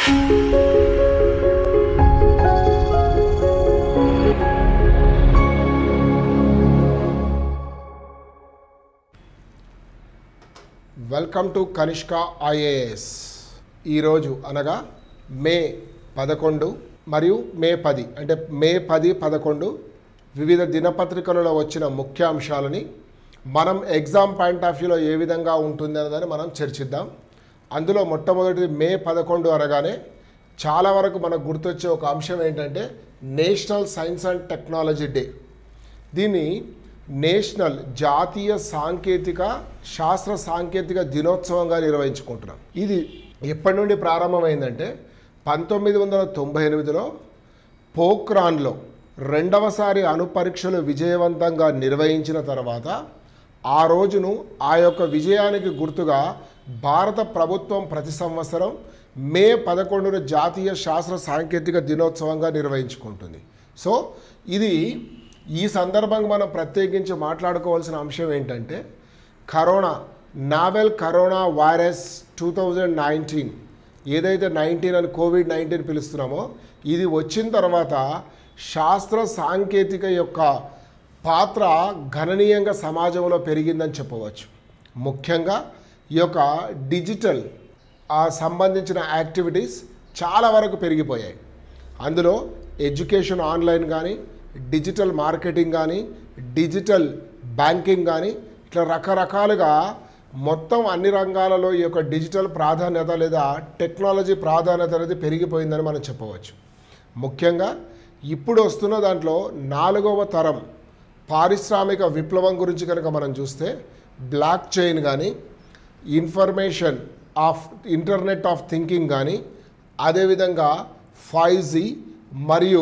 welcome to Kanishka IAS ఈరోజు అనగా మే పదకొండు మరియు మే పది అంటే మే పది పదకొండు వివిధ దినపత్రికలలో వచ్చిన ముఖ్యాంశాలని మనం ఎగ్జామ్ పాయింట్ ఆఫ్ వ్యూలో ఏ విధంగా ఉంటుంది అన్నదని మనం చర్చిద్దాం అందులో మొట్టమొదటిది మే పదకొండు అనగానే చాలా వరకు మనకు గుర్తొచ్చే ఒక అంశం ఏంటంటే national science and technology day దీన్ని నేషనల్ జాతీయ సాంకేతిక శాస్త్ర సాంకేతిక దినోత్సవంగా నిర్వహించుకుంటున్నాం ఇది ఎప్పటి నుండి ప్రారంభమైందంటే పంతొమ్మిది వందల తొంభై ఎనిమిదిలో పోఖ్రాన్లో రెండవసారి అణు పరీక్షలు విజయవంతంగా నిర్వహించిన తర్వాత ఆ రోజును ఆ యొక్క విజయానికి గుర్తుగా భారత ప్రభుత్వం ప్రతి సంవత్సరం మే పదకొండున జాతీయ శాస్త్ర సాంకేతిక దినోత్సవంగా నిర్వహించుకుంటుంది సో ఇది ఈ సందర్భంగా మనం ప్రత్యేకించి మాట్లాడుకోవాల్సిన అంశం ఏంటంటే corona novel corona virus two thousand nineteen ఏదైతే నైన్టీన్ అని కోవిడ్ నైన్టీన్ పిలుస్తున్నామో ఇది వచ్చిన తర్వాత శాస్త్ర సాంకేతిక యొక్క పాత్ర గణనీయంగా సమాజంలో పెరిగిందని చెప్పవచ్చు ముఖ్యంగా ఈ యొక్క డిజిటల్ ఆ సంబంధించిన యాక్టివిటీస్ చాలా వరకు పెరిగిపోయాయి అందులో ఎడ్యుకేషన్ ఆన్లైన్ కానీ డిజిటల్ మార్కెటింగ్ కానీ డిజిటల్ బ్యాంకింగ్ కానీ ఇట్లా రకరకాలుగా మొత్తం అన్ని రంగాలలో ఈ యొక్క డిజిటల్ ప్రాధాన్యత లేదా టెక్నాలజీ ప్రాధాన్యత అనేది పెరిగిపోయిందని మనం చెప్పవచ్చు ముఖ్యంగా ఇప్పుడు వస్తున్న దాంట్లో నాలుగవ తరం పారిశ్రామిక విప్లవం గురించి కనుక మనం చూస్తే బ్లాక్ చైన్ కానీ information of internet of thinking కానీ అదేవిధంగా ఫైవ్ జీ మరియు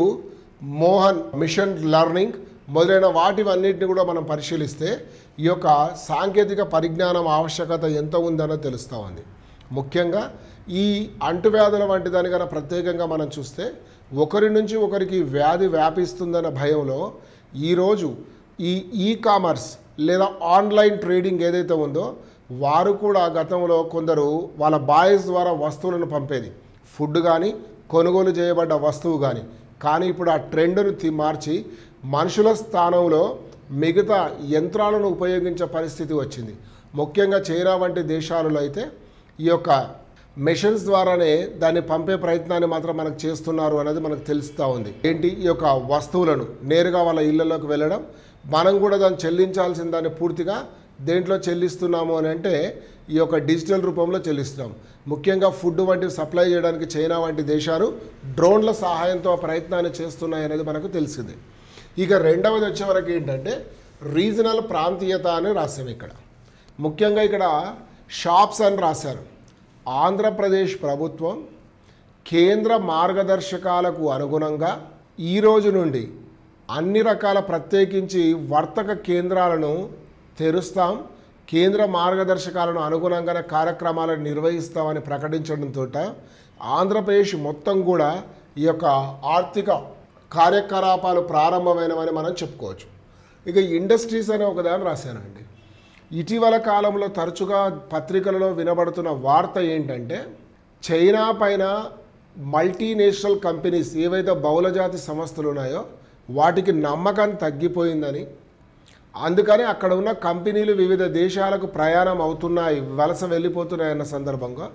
మోహన్ మిషన్ లెర్నింగ్ మొదలైన వాటివన్నిటిని కూడా మనం పరిశీలిస్తే ఈ యొక్క సాంకేతిక పరిజ్ఞానం ఆవశ్యకత ఎంత ఉందన్నో తెలుస్తూ ఉంది ముఖ్యంగా ఈ అంటువ్యాధుల వంటి దానికన్నా ప్రత్యేకంగా మనం చూస్తే ఒకరి నుంచి ఒకరికి వ్యాధి వ్యాపిస్తుందన్న భయంలో ఈరోజు ఈ ఈ కామర్స్ లేదా ఆన్లైన్ ట్రేడింగ్ ఏదైతే ఉందో వారు కూడా గతంలో కొందరు వాళ్ళ బాయ్స్ ద్వారా వస్తువులను పంపేది ఫుడ్ కానీ కొనుగోలు చేయబడ్డ వస్తువు కానీ కానీ ఇప్పుడు ఆ ట్రెండ్ను తి- మార్చి మనుషుల స్థానంలో మిగతా యంత్రాలను ఉపయోగించే పరిస్థితి వచ్చింది ముఖ్యంగా చైనా వంటి దేశాలలో అయితే ఈ యొక్క మెషిన్స్ ద్వారానే దాన్ని పంపే ప్రయత్నాన్ని మాత్రం మనకు చేస్తున్నారు అనేది మనకు తెలుస్తూ ఉంది ఏంటి ఈ యొక్క వస్తువులను నేరుగా వాళ్ళ ఇళ్లలోకి వెళ్ళడం మనం కూడా దాన్ని చెల్లించాల్సిన దాన్ని పూర్తిగా దేంట్లో చెల్లిస్తున్నాము అని అంటే ఈ యొక్క డిజిటల్ రూపంలో చెల్లిస్తున్నాం ముఖ్యంగా ఫుడ్ వంటి సప్లై చేయడానికి చైనా వంటి దేశాలు డ్రోన్ల సహాయంతో ఆ ప్రయత్నాన్ని చేస్తున్నాయి అనేది మనకు తెలిసింది ఇక రెండవది వచ్చే వరకు ఏంటంటే రీజనల్ ప్రాంతీయత అని రాసాం ఇక్కడ ముఖ్యంగా ఇక్కడ షాప్స్ అని రాశారు ఆంధ్రప్రదేశ్ ప్రభుత్వం కేంద్ర మార్గదర్శకాలకు అనుగుణంగా ఈ రోజు నుండి అన్ని రకాల ప్రత్యేకించి వర్తక కేంద్రాలను తెరుస్తాం కేంద్ర మార్గదర్శకాలను అనుగుణంగానే కార్యక్రమాలను నిర్వహిస్తామని ప్రకటించడంతో ఆంధ్రప్రదేశ్ మొత్తం కూడా ఈ యొక్క ఆర్థిక కార్యకలాపాలు ప్రారంభమైనవని మనం చెప్పుకోవచ్చు ఇక ఇండస్ట్రీస్ అనే ఒకదాన్ని రాశానండి ఇటీవల కాలంలో తరచుగా పత్రికలలో వినబడుతున్న వార్త ఏంటంటే చైనా పైన మల్టీనేషనల్ కంపెనీస్ ఏవైతే బహుళజాతి సంస్థలు ఉన్నాయో వాటికి నమ్మకం తగ్గిపోయిందని అందుకని అక్కడ ఉన్న కంపెనీలు వివిధ దేశాలకు ప్రయాణం అవుతున్నాయి వలస వెళ్ళిపోతున్నాయన్న సందర్భంగా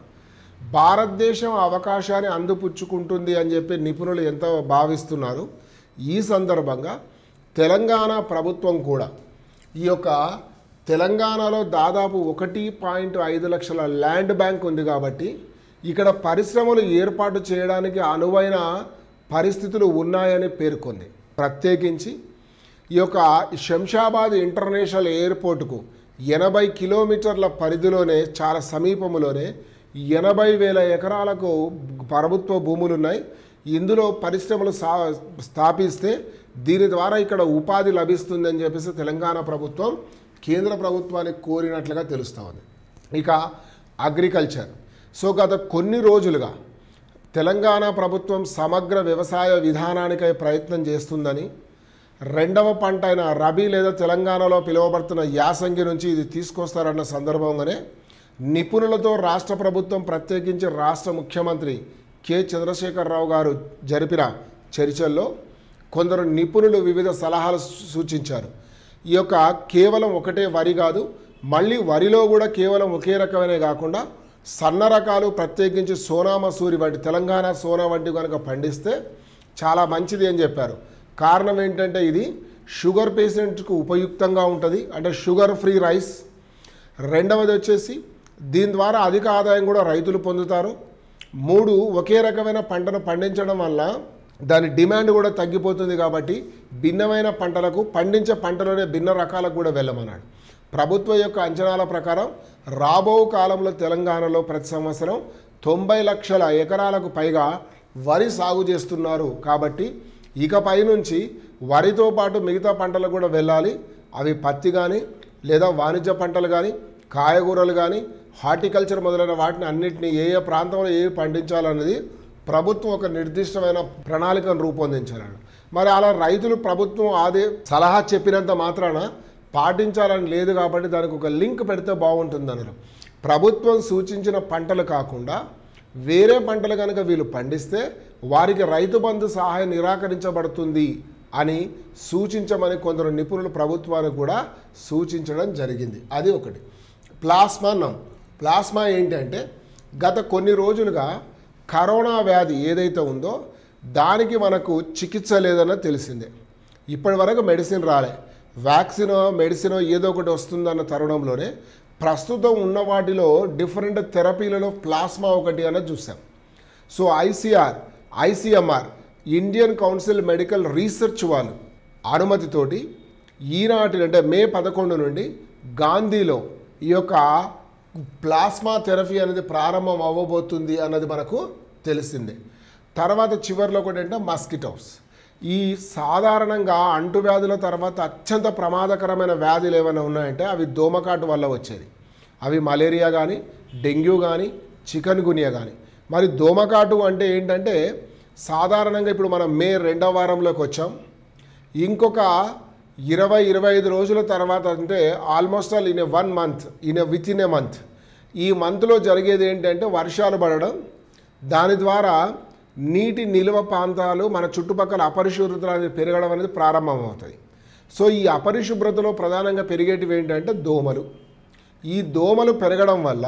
భారతదేశం ఆ అవకాశాన్ని అందిపుచ్చుకుంటుంది అని చెప్పి నిపుణులు ఎంతో భావిస్తున్నారు ఈ సందర్భంగా తెలంగాణ ప్రభుత్వం కూడా ఈ యొక్క తెలంగాణలో దాదాపు ఒకటి పాయింట్ ఐదు లక్షల ల్యాండ్ బ్యాంక్ ఉంది కాబట్టి ఇక్కడ పరిశ్రమలు ఏర్పాటు చేయడానికి అనువైన పరిస్థితులు ఉన్నాయని పేర్కొంది ప్రత్యేకించి ఈ యొక్క శంషాబాద్ ఇంటర్నేషనల్ ఎయిర్పోర్టుకు ఎనభై కిలోమీటర్ల పరిధిలోనే చాలా సమీపంలోనే ఎనభై వేల ఎకరాలకు ప్రభుత్వ భూములు ఉన్నాయి ఇందులో పరిశ్రమలు సా స్థాపిస్తే దీని ద్వారా ఇక్కడ ఉపాధి లభిస్తుందని చెప్పేసి తెలంగాణ ప్రభుత్వం కేంద్ర ప్రభుత్వానికి కోరినట్లుగా తెలుస్తూ ఉంది ఇక అగ్రికల్చర్ సో గత కొన్ని రోజులుగా తెలంగాణ ప్రభుత్వం సమగ్ర వ్యవసాయ విధానానికై ప్రయత్నం చేస్తుందని రెండవ పంట అయిన రబీ లేదా తెలంగాణలో పిలువబడుతున్న యాసంగి నుంచి ఇది తీసుకొస్తారన్న సందర్భంగానే నిపుణులతో రాష్ట్ర ప్రభుత్వం ప్రత్యేకించి రాష్ట్ర ముఖ్యమంత్రి కె చంద్రశేఖరరావు గారు జరిపిన చర్చల్లో కొందరు నిపుణులు వివిధ సలహాలు సూచించారు ఈ యొక్క కేవలం ఒకటే వరి కాదు మళ్ళీ వరిలో కూడా కేవలం ఒకే రకమైన కాకుండా సన్న రకాలు ప్రత్యేకించి సోనా మసూరి వంటి తెలంగాణ సోనా వంటి కనుక పండిస్తే చాలా మంచిది అని చెప్పారు కారణం ఏంటంటే ఇది షుగర్ పేషెంట్కు ఉపయుక్తంగా ఉంటుంది అంటే షుగర్ ఫ్రీ రైస్ రెండవది వచ్చేసి దీని ద్వారా అధిక ఆదాయం కూడా రైతులు పొందుతారు మూడు ఒకే రకమైన పంటను పండించడం వల్ల దాని డిమాండ్ కూడా తగ్గిపోతుంది కాబట్టి భిన్నమైన పంటలకు పండించే పంటలోనే భిన్న రకాలకు కూడా వెళ్ళమన్నాడు ప్రభుత్వం యొక్క అంచనాల ప్రకారం రాబో కాలంలో తెలంగాణలో ప్రతి సంవత్సరం తొంభై లక్షల ఎకరాలకు పైగా వరి సాగు చేస్తున్నారు కాబట్టి ఇకపై నుంచి వరితో పాటు మిగతా పంటలు కూడా వెళ్ళాలి అవి పత్తి కానీ లేదా వాణిజ్య పంటలు కానీ కాయగూరలు కానీ హార్టికల్చర్ మొదలైన వాటిని అన్నింటినీ ఏ ఏ ప్రాంతంలో ఏ పండించాలన్నది ప్రభుత్వం ఒక నిర్దిష్టమైన ప్రణాళికను రూపొందించారు మరి అలా రైతులు ప్రభుత్వం ఆదే సలహా చెప్పినంత మాత్రాన పాటించాలని లేదు కాబట్టి దానికి ఒక లింక్ పెడితే బాగుంటుంది అన్నారు ప్రభుత్వం సూచించిన పంటలు కాకుండా వేరే పంటలు కనుక వీళ్ళు పండిస్తే వారికి రైతు బంధు సహాయం నిరాకరించబడుతుంది అని సూచించమని కొందరు నిపుణులు ప్రభుత్వానికి కూడా సూచించడం జరిగింది అది ఒకటి ప్లాస్మా నమ్ ప్లాస్మా ఏంటంటే గత కొన్ని రోజులుగా కరోనా వ్యాధి ఏదైతే ఉందో దానికి మనకు చికిత్స లేదన్న తెలిసిందే ఇప్పటి వరకు మెడిసిన్ రాలే వ్యాక్సిన్ మెడిసిన్ ఏదో ఒకటి వస్తుందన్న తరుణంలోనే ప్రస్తుతం ఉన్న వాటిలో డిఫరెంట్ థెరపీలలో ప్లాస్మా ఒకటి అన్నది చూసాం so ICR ICMR Indian council medical research వాళ్ళు అనుమతితోటి ఈనాటి అంటే మే పదకొండు నుండి గాంధీలో ఈ యొక్క ప్లాస్మా థెరపీ అనేది ప్రారంభం అవ్వబోతుంది అన్నది మనకు తెలిసిందే తర్వాత చివరిలో కూడా ఏంటంటే మస్కిటోస్ ఈ సాధారణంగా అంటువ్యాధుల తర్వాత అత్యంత ప్రమాదకరమైన వ్యాధులు ఏమైనా ఉన్నాయంటే అవి దోమకాటు వల్ల వచ్చేది అవి మలేరియా కానీ డెంగ్యూ కానీ చికెన్ గునియా కానీ మరి దోమకాటు అంటే ఏంటంటే సాధారణంగా ఇప్పుడు మనం మే రెండవ వారంలోకి వచ్చాం ఇంకొక ఇరవై ఇరవై ఐదు రోజుల తర్వాత అంటే almost all in a one month in a with in a month ఈ మంత్లో జరిగేది ఏంటంటే వర్షాలు పడడం దాని ద్వారా నీటి నిల్వ ప్రాంతాలు మన చుట్టుపక్కల అపరిశుభ్రత అనేది పెరగడం అనేది ప్రారంభమవుతుంది సో ఈ అపరిశుభ్రతలో ప్రధానంగా పెరిగేటివి ఏంటంటే దోమలు ఈ దోమలు పెరగడం వల్ల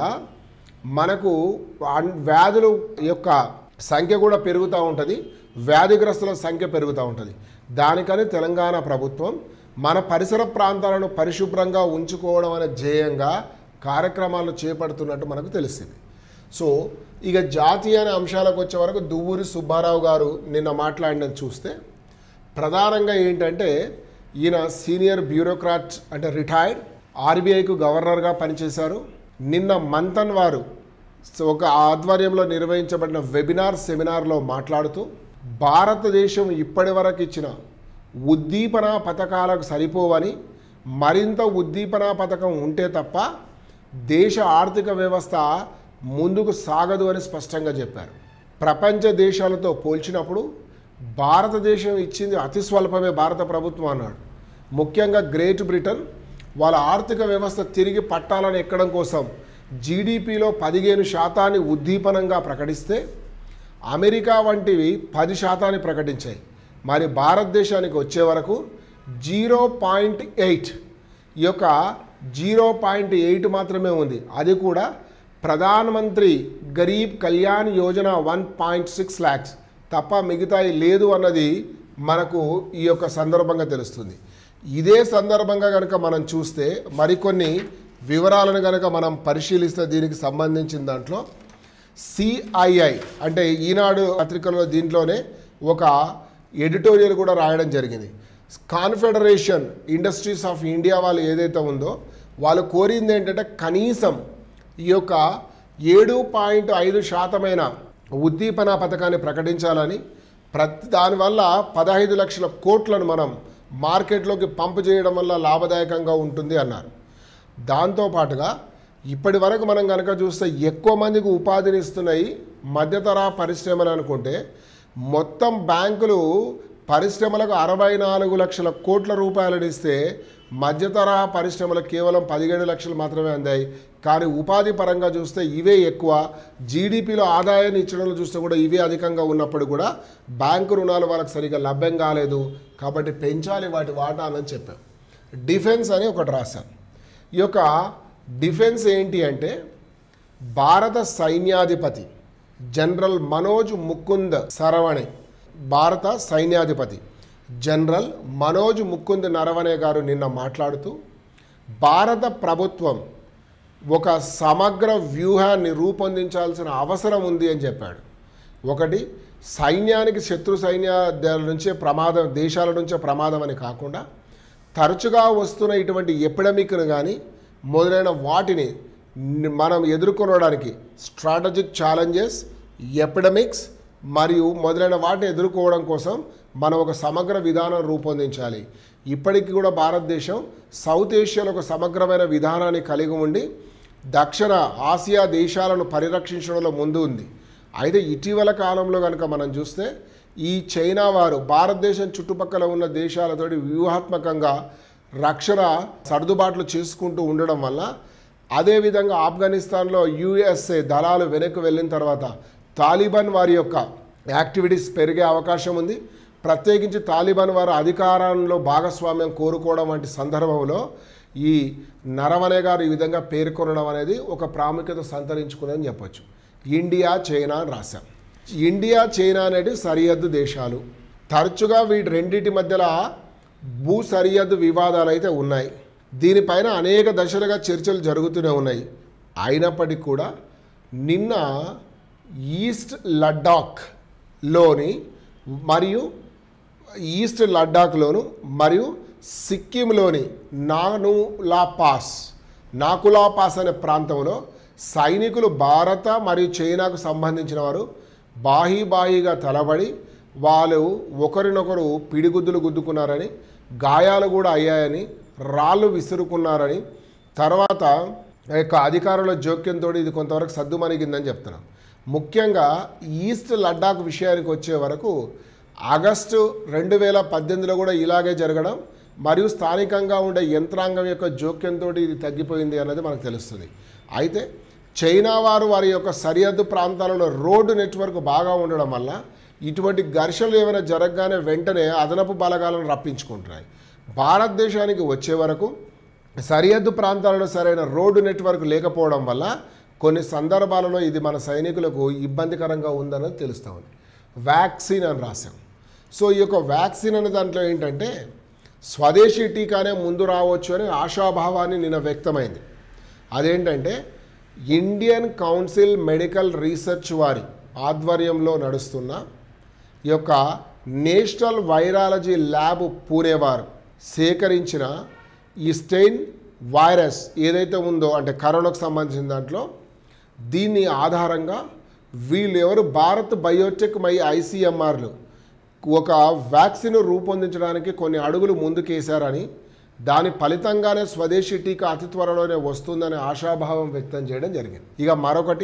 మనకు అన్- వ్యాధుల యొక్క సంఖ్య కూడా పెరుగుతూ ఉంటుంది వ్యాధిగ్రస్తుల సంఖ్య పెరుగుతూ ఉంటుంది దానికని తెలంగాణ ప్రభుత్వం మన పరిసర ప్రాంతాలను పరిశుభ్రంగా ఉంచుకోవడం అనే ధ్యేయంగా కార్యక్రమాలు చేపడుతున్నట్టు మనకు తెలిసింది సో ఇక జాతీయ అనే అంశాలకు వచ్చే వరకు దువ్వూరి సుబ్బారావు గారు నిన్న మాట్లాడినది చూస్తే ప్రధానంగా ఏంటంటే ఈయన సీనియర్ బ్యూరోక్రాట్ అంటే రిటైర్డ్ ఆర్బీఐకు గవర్నర్గా పనిచేశారు నిన్న మంతన్ వారు సో ఒక ఆధ్వర్యంలో నిర్వహించబడిన వెబినార్ సెమినార్లో మాట్లాడుతూ భారతదేశం ఇప్పటి వరకు ఇచ్చిన ఉద్దీపన పథకాలకు సరిపోవని మరింత ఉద్దీపన పథకం ఉంటే తప్ప దేశ ఆర్థిక వ్యవస్థ ముందుకు సాగదు అని స్పష్టంగా చెప్పారు ప్రపంచ దేశాలతో పోల్చినప్పుడు భారతదేశం ఇచ్చింది అతి స్వల్పమే భారత ప్రభుత్వం అన్నాడు ముఖ్యంగా గ్రేట్ బ్రిటన్ వాళ్ళ ఆర్థిక వ్యవస్థ తిరిగి పట్టాలని ఎక్కడం కోసం జీడిపిలో పదిహేను శాతాన్ని ఉద్దీపనంగా ప్రకటిస్తే అమెరికా వంటివి పది శాతాన్ని ప్రకటించాయి మరి భారతదేశానికి వచ్చే వరకు జీరో పాయింట్ ఎయిట్ ఈ యొక్క జీరో పాయింట్ ఎయిట్ మాత్రమే ఉంది అది కూడా ప్రధానమంత్రి Garib Kalyan Yojana one point six lakhs తప్ప మిగతాయి లేదు అన్నది మనకు ఈ యొక్క సందర్భంగా తెలుస్తుంది ఇదే సందర్భంగా కనుక మనం చూస్తే మరికొన్ని వివరాలను కనుక మనం పరిశీలిస్తే దీనికి సంబంధించిన దాంట్లో సిఐఐ అంటే ఈనాడు పత్రికలో దీంట్లోనే ఒక ఎడిటోరియల్ కూడా రాయడం జరిగింది కాన్ఫెడరేషన్ ఇండస్ట్రీస్ ఆఫ్ ఇండియా వాళ్ళు ఏదైతే ఉందో వాళ్ళు కోరింది ఏంటంటే కనీసం ఈ యొక్క ఏడు పాయింట్ ఐదు శాతమైన ఉద్దీపన పథకాన్ని ప్రకటించాలని ప్రతి దానివల్ల పదహైదు లక్షల కోట్లను మనం మార్కెట్లోకి పంపు చేయడం వల్ల లాభదాయకంగా ఉంటుంది అన్నారు దాంతోపాటుగా ఇప్పటి వరకు మనం కనుక చూస్తే ఎక్కువ మందికి ఉపాధిని ఇస్తున్నాయి మధ్యతర పరిశ్రమలు అనుకుంటే మొత్తం బ్యాంకులు పరిశ్రమలకు అరవై నాలుగు లక్షల కోట్ల రూపాయలను ఇస్తే మధ్యతరహా పరిశ్రమలకు కేవలం పదిహేడు లక్షలు మాత్రమే అందాయి కానీ ఉపాధి పరంగా చూస్తే ఇవే ఎక్కువ జీడిపిలో ఆదాయాన్ని ఇచ్చడంలో చూస్తే కూడా ఇవే అధికంగా ఉన్నప్పుడు కూడా బ్యాంకు రుణాలు వాళ్ళకి సరిగ్గా లభ్యం కాలేదు కాబట్టి పెంచాలి వాటి వాటానని చెప్పాం డిఫెన్స్ అని ఒకటి రాశాను ఈ యొక్క డిఫెన్స్ ఏంటి అంటే భారత సైన్యాధిపతి జనరల్ మనోజ్ ముకుంద్ సరవణే భారత సైన్యాధిపతి జనరల్ మనోజ్ ముకుంద్ నరవణే గారు నిన్న మాట్లాడుతూ భారత ప్రభుత్వం ఒక సమగ్ర వ్యూహాన్ని రూపొందించాల్సిన అవసరం ఉంది అని చెప్పాడు ఒకటి సైన్యానికి శత్రు సైన్యాల నుంచే ప్రమాదం దేశాల నుంచే ప్రమాదం అని కాకుండా తరచుగా వస్తున్న ఇటువంటి ఎపిడమిక్ను కానీ మొదలైన వాటిని ని- మనం ఎదుర్కొనడానికి స్ట్రాటజిక్ ఛాలెంజెస్ ఎపిడమిక్స్ మరియు మొదలైన వాటిని ఎదుర్కోవడం కోసం మనం ఒక సమగ్ర విధానం రూపొందించాలి ఇప్పటికీ కూడా భారతదేశం సౌత్ ఏషియాలో ఒక సమగ్రమైన విధానాన్ని కలిగి ఉండి దక్షిణ ఆసియా దేశాలను పరిరక్షించడంలో ముందు ఉంది అయితే ఇటీవల కాలంలో కనుక మనం చూస్తే ఈ చైనా వారు భారతదేశం చుట్టుపక్కల ఉన్న దేశాలతోటి వ్యూహాత్మకంగా రక్షణ సర్దుబాట్లు చేసుకుంటూ ఉండడం వల్ల అదేవిధంగా ఆఫ్ఘనిస్తాన్లో యుఎస్ఏ దళాలు వెనక్కి వెళ్ళిన తర్వాత తాలిబాన్ వారి యొక్క యాక్టివిటీస్ పెరిగే అవకాశం ఉంది ప్రత్యేకించి తాలిబాన్ వారు అధికారంలో భాగస్వామ్యం కోరుకోవడం వంటి సందర్భంలో ఈ నరవనే గారు ఈ విధంగా పేర్కొనడం అనేది ఒక ప్రాముఖ్యత సంతరించుకుందని చెప్పొచ్చు ఇండియా చైనా అని రాశాం ఇండియా చైనా అనేవి సరిహద్దు దేశాలు తరచుగా వీటి రెండింటి మధ్యలో భూ సరిహద్దు వివాదాలు అయితే ఉన్నాయి దీనిపైన అనేక దశలుగా చర్చలు జరుగుతూనే ఉన్నాయి అయినప్పటికీ కూడా నిన్న ఈస్ట్ లడ్డాఖ్లోని మరియు ఈస్ట్ లడ్డాఖ్లోను మరియు సిక్కింలోని నానులా పాస్ నాకులా పాస్ అనే ప్రాంతంలో సైనికులు భారత మరియు చైనాకు సంబంధించిన వారు బాహీ బాహీగా తలబడి వాళ్ళు ఒకరినొకరు పిడిగుద్దులు గుద్దుకున్నారని గాయాలు కూడా అయ్యాయని రాళ్ళు విసురుకున్నారని తర్వాత ఆ యొక్క అధికారుల జోక్యంతో ఇది కొంతవరకు సద్దుమణిగిందని చెప్తున్నాం ముఖ్యంగా ఈస్ట్ లడ్డాక్ విషయానికి వచ్చే వరకు ఆగస్టు రెండు వేల పద్దెనిమిదిలో కూడా ఇలాగే జరగడం మరియు స్థానికంగా ఉండే యంత్రాంగం యొక్క జోక్యంతో ఇది తగ్గిపోయింది అన్నది మనకు తెలుస్తుంది అయితే చైనా వారు వారి యొక్క సరిహద్దు ప్రాంతాలలో రోడ్డు నెట్వర్క్ బాగా ఉండడం వల్ల ఇటువంటి ఘర్షణలు ఏమైనా జరగగానే వెంటనే అదనపు బలగాలను రప్పించుకుంటున్నాయి భారతదేశానికి వచ్చే వరకు సరిహద్దు ప్రాంతాలలో సరైన రోడ్డు నెట్వర్క్ లేకపోవడం వల్ల కొన్ని సందర్భాలలో ఇది మన సైనికులకు ఇబ్బందికరంగా ఉందన్నది తెలుస్తూ ఉంది వ్యాక్సిన్ అని రాశాం సో ఈ యొక్క వ్యాక్సిన్ అనే దాంట్లో ఏంటంటే స్వదేశీ టీకానే ముందు రావచ్చు అనే ఆశాభావాన్ని నిన్న వ్యక్తమైంది అదేంటంటే ఇండియన్ కౌన్సిల్ మెడికల్ రీసెర్చ్ వారి ఆధ్వర్యంలో నడుస్తున్న ఈ యొక్క నేషనల్ వైరాలజీ ల్యాబ్ పూణే వారు సేకరించిన ఈ స్టెయిన్ వైరస్ ఏదైతే ఉందో అంటే కరోనాకు సంబంధించిన దాంట్లో దీన్ని ఆధారంగా వీళ్ళు ఎవరు భారత్ బయోటెక్ మై ఐసీఎంఆర్లు ఒక వ్యాక్సిన్ రూపొందించడానికి కొన్ని అడుగులు ముందుకేశారని దాని ఫలితంగానే స్వదేశీ టీకా అతి త్వరలోనే వస్తుందనే ఆశాభావం వ్యక్తం చేయడం జరిగింది ఇక మరొకటి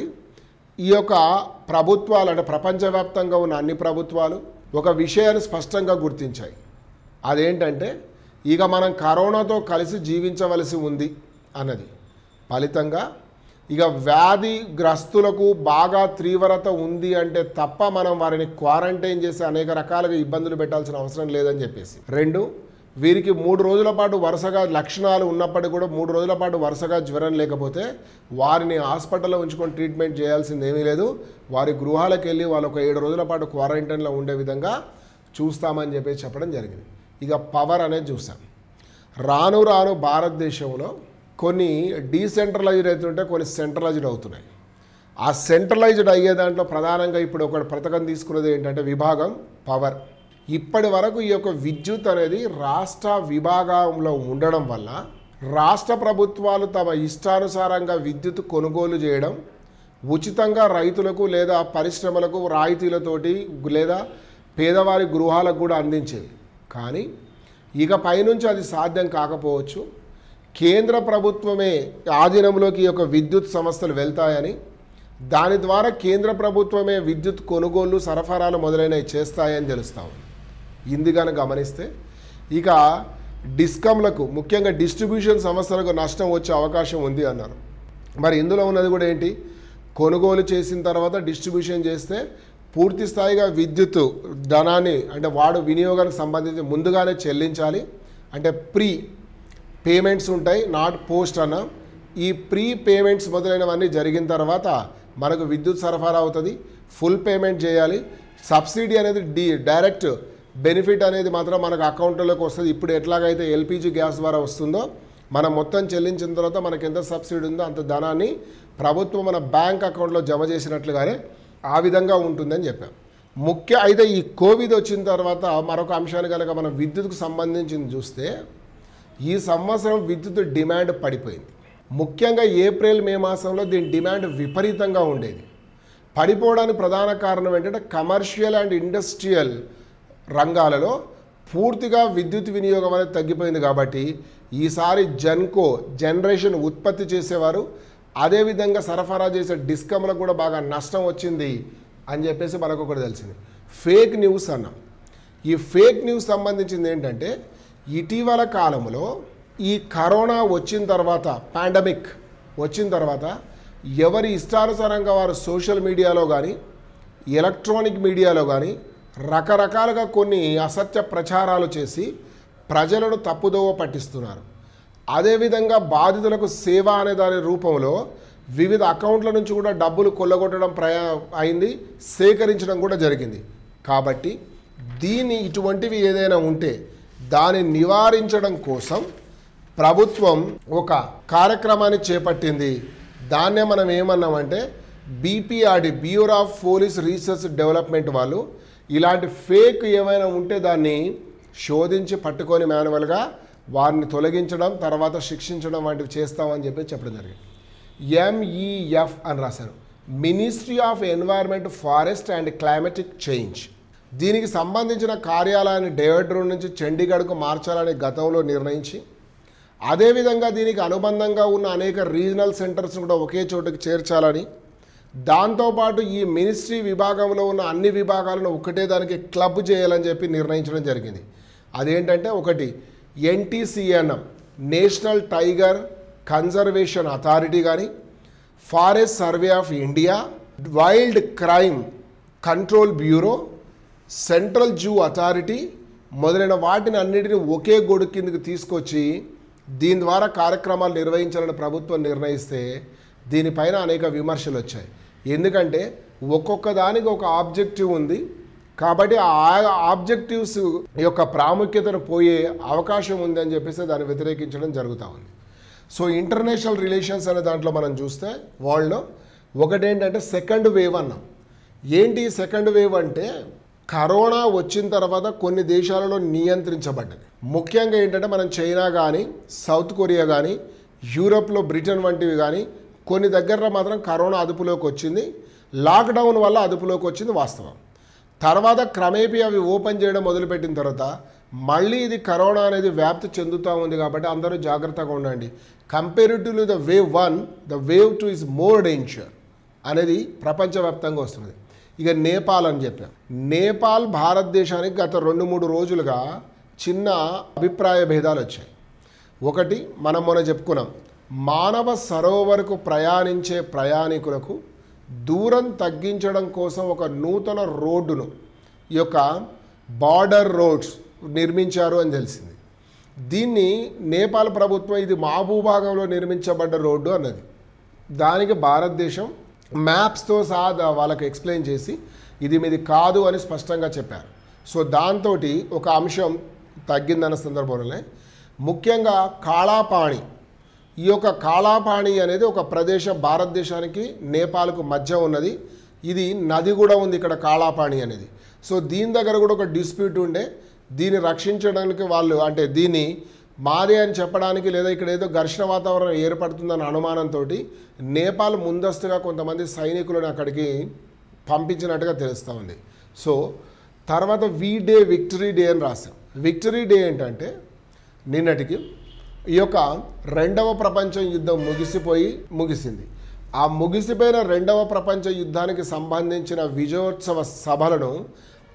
ఈ యొక్క ప్రభుత్వాలు అంటే ప్రపంచవ్యాప్తంగా ఉన్న అన్ని ప్రభుత్వాలు ఒక విషయాన్ని స్పష్టంగా గుర్తించాయి అదేంటంటే ఇక మనం కరోనాతో కలిసి జీవించవలసి ఉంది అన్నది ఫలితంగా ఇక వ్యాధి గ్రస్తులకు బాగా తీవ్రత ఉంది అంటే తప్ప మనం వారిని క్వారంటైన్ చేసి అనేక రకాలుగా ఇబ్బందులు పెట్టాల్సిన అవసరం లేదని చెప్పేసి రెండు వీరికి మూడు రోజుల పాటు వరుసగా లక్షణాలు ఉన్నప్పటికీ కూడా మూడు రోజుల పాటు వరుసగా జ్వరం లేకపోతే వారిని హాస్పిటల్లో ఉంచుకొని ట్రీట్మెంట్ చేయాల్సింది ఏమీ లేదు వారి గృహాలకు వెళ్ళి వాళ్ళు ఒక ఏడు రోజుల పాటు క్వారంటైన్లో ఉండే విధంగా చూస్తామని చెప్పేసి చెప్పడం జరిగింది ఇక పవర్ అనేది చూసాం రాను రాను భారతదేశంలో కొన్ని డీసెంట్రలైజ్డ్ అవుతుంటే కొన్ని సెంట్రలైజ్డ్ అవుతున్నాయి ఆ సెంట్రలైజ్డ్ అయ్యే దాంట్లో ప్రధానంగా ఇప్పుడు ఒక పథకం తీసుకున్నది ఏంటంటే విభాగం పవర్ ఇప్పటి వరకు ఈ యొక్క విద్యుత్ అనేది రాష్ట్ర విభాగంలో ఉండడం వల్ల రాష్ట్ర ప్రభుత్వాలు తమ ఇష్టానుసారంగా విద్యుత్ కొనుగోలు చేయడం ఉచితంగా రైతులకు లేదా పరిశ్రమలకు రాయితీలతోటి లేదా పేదవారి గృహాలకు కూడా అందించేది కానీ ఇక పైనుంచి అది సాధ్యం కాకపోవచ్చు కేంద్ర ప్రభుత్వమే ఆధీనంలోకి ఈ యొక్క విద్యుత్ సంస్థలు వెళ్తాయని దాని ద్వారా కేంద్ర ప్రభుత్వమే విద్యుత్ కొనుగోళ్లు సరఫరాలు మొదలైనవి చేస్తాయని తెలుస్తా ఉంది ఇందుగాను గమనిస్తే ఇక డిస్కమ్లకు ముఖ్యంగా డిస్ట్రిబ్యూషన్ సంస్థలకు నష్టం వచ్చే అవకాశం ఉంది అన్నారు మరి ఇందులో ఉన్నది కూడా ఏంటి కొనుగోలు చేసిన తర్వాత డిస్ట్రిబ్యూషన్ చేస్తే పూర్తి స్థాయిగా విద్యుత్ ధనాన్ని అంటే వాడు వినియోగానికి సంబంధించి ముందుగానే చెల్లించాలి అంటే ప్రీ పేమెంట్స్ ఉంటాయి నాట్ పోస్ట్ అన్న ఈ ప్రీ పేమెంట్స్ మొదలైనవన్నీ జరిగిన తర్వాత మనకు విద్యుత్ సరఫరా అవుతుంది ఫుల్ పేమెంట్ చేయాలి సబ్సిడీ అనేది డి డైరెక్ట్ బెనిఫిట్ అనేది మాత్రం మనకు అకౌంట్లోకి వస్తుంది ఇప్పుడు ఎట్లాగైతే ఎల్పిజి గ్యాస్ ద్వారా వస్తుందో మనం మొత్తం చెల్లించిన తర్వాత మనకి ఎంత సబ్సిడీ ఉందో అంత ధనాన్ని ప్రభుత్వం మన బ్యాంక్ అకౌంట్లో జమ చేసినట్లుగానే ఆ విధంగా ఉంటుందని చెప్పాం ముఖ్య అయితే ఈ కోవిడ్ వచ్చిన తర్వాత మరొక అంశాన్ని కనుక మనం విద్యుత్కు సంబంధించింది చూస్తే ఈ సంవత్సరం విద్యుత్ డిమాండ్ పడిపోయింది ముఖ్యంగా ఏప్రిల్ మే మాసంలో దీని డిమాండ్ విపరీతంగా ఉండేది పడిపోవడానికి ప్రధాన కారణం ఏంటంటే కమర్షియల్ అండ్ ఇండస్ట్రియల్ రంగాలలో పూర్తిగా విద్యుత్ వినియోగం అనేది తగ్గిపోయింది కాబట్టి ఈసారి జెన్కో జనరేషన్ ఉత్పత్తి చేసేవారు అదేవిధంగా సరఫరా చేసే డిస్కమ్లకు కూడా బాగా నష్టం వచ్చింది అని చెప్పేసి మనకు ఒకటి తెలిసింది ఫేక్ న్యూస్ అన్నాం ఈ ఫేక్ న్యూస్ సంబంధించింది ఏంటంటే ఇటీవల కాలంలో ఈ కరోనా వచ్చిన తర్వాత పాండమిక్ వచ్చిన తర్వాత ఎవరి ఇష్టానుసారంగా వారు సోషల్ మీడియాలో కానీ ఎలక్ట్రానిక్ మీడియాలో కానీ రకరకాలుగా కొన్ని అసత్య ప్రచారాలు చేసి ప్రజలను తప్పుదోవ పట్టిస్తున్నారు అదేవిధంగా బాధితులకు సేవ అనే దాని రూపంలో వివిధ అకౌంట్ల నుంచి కూడా డబ్బులు కొల్లగొట్టడం ప్రయా అయింది సేకరించడం కూడా జరిగింది కాబట్టి దీన్ని ఇటువంటివి ఏదైనా ఉంటే దాన్ని నివారించడం కోసం ప్రభుత్వం ఒక కార్యక్రమాన్ని చేపట్టింది దాన్నే మనం ఏమన్నామంటే BPRD bureau of police research development వాళ్ళు ఇలాంటి ఫేక్ ఏమైనా ఉంటే దాన్ని శోధించి పట్టుకొని మాన్యువల్గా వారిని తొలగించడం తర్వాత శిక్షించడం వంటివి చేస్తామని చెప్పి చెప్పడం జరిగింది ఎంఈఎఫ్ అని రాశారు ministry of environment forest and climatic change దీనికి సంబంధించిన కార్యాలయాన్ని డేవిడ్రూన్ నుంచి చండీగఢ్కు మార్చాలని గతంలో నిర్ణయించి అదేవిధంగా దీనికి అనుబంధంగా ఉన్న అనేక రీజనల్ సెంటర్స్ కూడా ఒకే చోటుకి చేర్చాలని దాంతోపాటు ఈ మినిస్ట్రీ విభాగంలో ఉన్న అన్ని విభాగాలను ఒకటే దానికి క్లబ్ చేయాలని చెప్పి నిర్ణయించడం జరిగింది అదేంటంటే ఒకటి NTCNM national tiger conservation authority కానీ forest survey of India wild crime control bureau central zoo authority మొదలైన వాటిని అన్నిటిని ఒకే గొడుగు కిందకి తీసుకొచ్చి దీని ద్వారా కార్యక్రమాలు నిర్వహించాలని ప్రభుత్వం నిర్ణయిస్తే దీనిపైన అనేక విమర్శలు వచ్చాయి ఎందుకంటే ఒక్కొక్క దానికి ఒక ఆబ్జెక్టివ్ ఉంది కాబట్టి ఆ ఆబ్జెక్టివ్స్ యొక్క ప్రాముఖ్యతను పోయే అవకాశం ఉంది అని చెప్పేసి దాన్ని వ్యతిరేకించడం జరుగుతూ ఉంది సో ఇంటర్నేషనల్ రిలేషన్స్ అనే దాంట్లో మనం చూస్తే వరల్డ్లో ఒకటేంటంటే సెకండ్ వేవ్ అన్నాం ఏంటి సెకండ్ వేవ్ అంటే కరోనా వచ్చిన తర్వాత కొన్ని దేశాలలో నియంత్రించబడ్డది ముఖ్యంగా ఏంటంటే మనం చైనా కానీ సౌత్ కొరియా కానీ యూరోప్లో బ్రిటన్ వంటివి కానీ కొన్ని దగ్గర మాత్రం కరోనా అదుపులోకి వచ్చింది లాక్డౌన్ వల్ల అదుపులోకి వచ్చింది వాస్తవం తర్వాత క్రమేపీ అవి ఓపెన్ చేయడం మొదలుపెట్టిన తర్వాత మళ్ళీ ఇది కరోనా అనేది వ్యాప్తి చెందుతూ ఉంది కాబట్టి అందరూ జాగ్రత్తగా ఉండండి comparatively the wave one the wave two is more danger అనేది ప్రపంచవ్యాప్తంగా వస్తున్నది ఇక నేపాల్ అని చెప్పాం నేపాల్ భారతదేశానికి గత రెండు మూడు రోజులుగా చిన్న అభిప్రాయ భేదాలు వచ్చాయి ఒకటి మనం మొన్న చెప్పుకున్నాం మానవ సరోవరకు ప్రయాణించే ప్రయాణికులకు దూరం తగ్గించడం కోసం ఒక నూతన రోడ్డును ఈ యొక్క బార్డర్ రోడ్స్ నిర్మించారు అని తెలిసింది దీన్ని నేపాల్ ప్రభుత్వం ఇది మా భూభాగంలో నిర్మించబడ్డ రోడ్డు అన్నది దానికి భారతదేశం మ్యాప్స్తో సహా దా- వాళ్ళకి ఎక్స్ప్లెయిన్ చేసి ఇది మీది కాదు అని స్పష్టంగా చెప్పారు సో దాంతో ఒక అంశం తగ్గిందన్న సందర్భంలోనే ముఖ్యంగా కాళాపాణి ఈ యొక్క కాళాపాణి అనేది ఒక ప్రదేశం భారతదేశానికి నేపాల్కు మధ్య ఉన్నది ఇది నది కూడా ఉంది ఇక్కడ కాళాపాణి అనేది సో దీని దగ్గర కూడా ఒక డిస్ప్యూట్ ఉండే దీన్ని రక్షించడానికి వాళ్ళు అంటే దీన్ని మాదే అని చెప్పడానికి లేదా ఇక్కడ ఏదో ఘర్షణ వాతావరణం ఏర్పడుతుందన్న అనుమానంతో నేపాల్ ముందస్తుగా కొంతమంది సైనికులను అక్కడికి పంపించినట్టుగా తెలుస్తూ ఉంది సో తర్వాత వీ డే విక్టరీ డే అని రాశాం విక్టరీ డే ఏంటంటే నిన్నటికి ఈ యొక్క రెండవ ప్రపంచ యుద్ధం ముగిసిపోయి ముగిసింది ఆ ముగిసిపోయిన రెండవ ప్రపంచ యుద్ధానికి సంబంధించిన విజయోత్సవ సభలను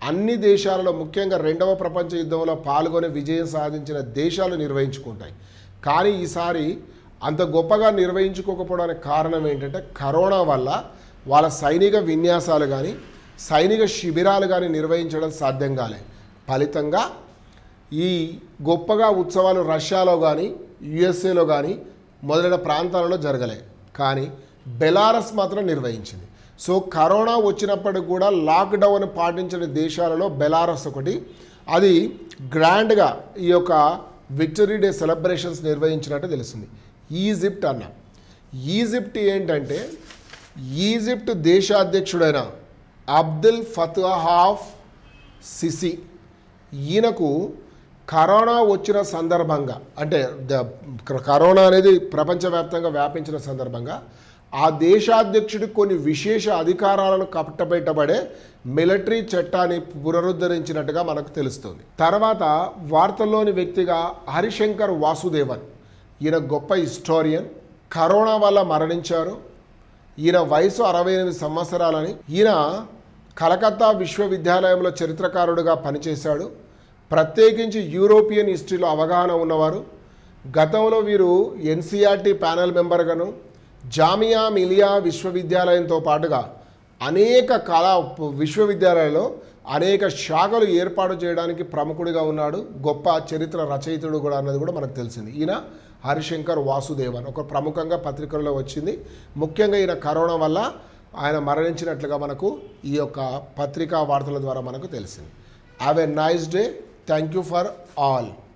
అన్ని దేశాలలో ముఖ్యంగా రెండవ ప్రపంచ యుద్ధంలో పాల్గొని విజయం సాధించిన దేశాలు నిర్వహించుకుంటాయి కానీ ఈసారి అంత గొప్పగా నిర్వహించుకోకపోవడానికి కారణం ఏంటంటే కరోనా వల్ల వాళ్ళ సైనిక విన్యాసాలు కానీ సైనిక శిబిరాలు కానీ నిర్వహించడం సాధ్యం కాలే ఫలితంగా ఈ గొప్పగా ఉత్సవాలు రష్యాలో కానీ యుఎస్ఏలో కానీ మొదలైన ప్రాంతాలలో జరగలే కానీ బెలారస్ మాత్రం నిర్వహించింది సో కరోనా వచ్చినప్పటికి కూడా లాక్డౌన్ పాటించిన దేశాలలో బెలారస్ ఒకటి అది గ్రాండ్గా ఈ యొక్క విక్టరీ డే సెలబ్రేషన్స్ నిర్వహించినట్టు తెలుస్తుంది ఈజిప్ట్ అన్న ఈజిప్ట్ ఏంటంటే ఈజిప్ట్ దేశాధ్యక్షుడైన అబ్దుల్ ఫతుహాఫ్ సిసి ఈయనకు కరోనా వచ్చిన సందర్భంగా అంటే ద- కరోనా అనేది ప్రపంచవ్యాప్తంగా వ్యాపించిన సందర్భంగా ఆ దేశాధ్యక్షుడికి కొన్ని విశేష అధికారాలను కట్టబెట్టబడే మిలిటరీ చట్టాన్ని పునరుద్ధరించినట్టుగా మనకు తెలుస్తుంది తర్వాత వార్తల్లోని వ్యక్తిగా హరిశంకర్ వాసుదేవన్ ఈయన గొప్ప హిస్టోరియన్ కరోనా వల్ల మరణించారు ఈయన వయసు అరవై ఎనిమిది సంవత్సరాలని ఈయన కలకత్తా విశ్వవిద్యాలయంలో చరిత్రకారుడిగా పనిచేశాడు ప్రత్యేకించి యూరోపియన్ హిస్టరీలో అవగాహన ఉన్నవారు గతంలో వీరు ఎన్సీఆర్టీ ప్యానెల్ మెంబర్గాను జామియా మిలియా విశ్వవిద్యాలయంతో పాటుగా అనేక కళా విశ్వవిద్యాలయాల్లో అనేక శాఖలు ఏర్పాటు చేయడానికి ప్రముఖుడిగా ఉన్నాడు గొప్ప చరిత్ర రచయితుడు కూడా అన్నది కూడా మనకు తెలిసింది ఈయన హరిశంకర్ వాసుదేవన్ ఒక ప్రముఖంగా పత్రికల్లో వచ్చింది ముఖ్యంగా ఈయన కరోనా వల్ల ఆయన మరణించినట్లుగా మనకు ఈ యొక్క పత్రికా వార్తల ద్వారా మనకు తెలిసింది have a nice day thank you for all